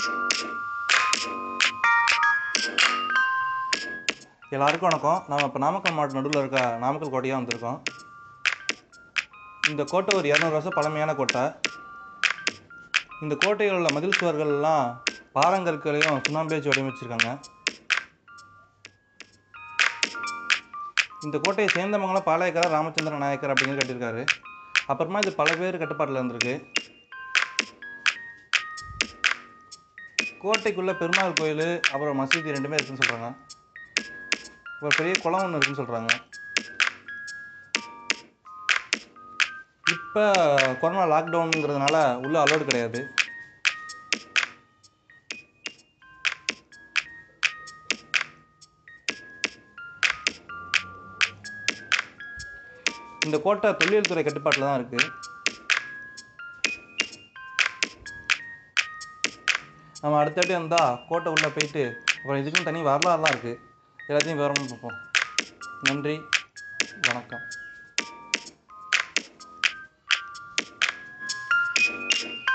எல்லாருக்கும் வணக்கம் நம்ம இப்போ நாமக்கல் மாவட்ட நடுவில் இருக்க நாமக்கல் கோட்டையாக வந்திருக்கோம் இந்த கோட்டை ஒரு இரநூறு வருஷம் பழமையான கோட்டை இந்த கோட்டையில் உள்ள மதில் சுவர்கள்லாம் பாறங்கற்களையும் சுண்ணாம்பு வச்சு வடிவமைச்சிருக்காங்க இந்த கோட்டையை சேர்ந்தவங்களாம் பாளையக்காரர் ராமச்சந்திர நாயக்கர் அப்படிங்கிற கட்டியிருக்காரு அப்புறமா இது பல பேர் கட்டுப்பாட்டில் இருந்திருக்கு கோட்டைக்குள்ளே பெருமாள் கோயில் அப்புறம் மசூதி ரெண்டுமே இருக்குன்னு சொல்கிறாங்க ஒரு பெரிய குளம் ஒன்று இருக்குன்னு சொல்கிறாங்க இப்போ கொரோனா லாக்டவுனுங்கிறதுனால உள்ள அலோடு கிடையாது இந்த கோட்டை தொல்லியல் துறை கட்டுப்பாட்டில் தான் இருக்குது நம்ம அடுத்தடுத்து வந்தால் கோட்டை உள்ளே போயிட்டு அப்புறம் இதுக்கும் தனி வரலாறுலாம் இருக்குது எல்லாத்தையும் விவரமாக பார்ப்போம் நன்றி வணக்கம்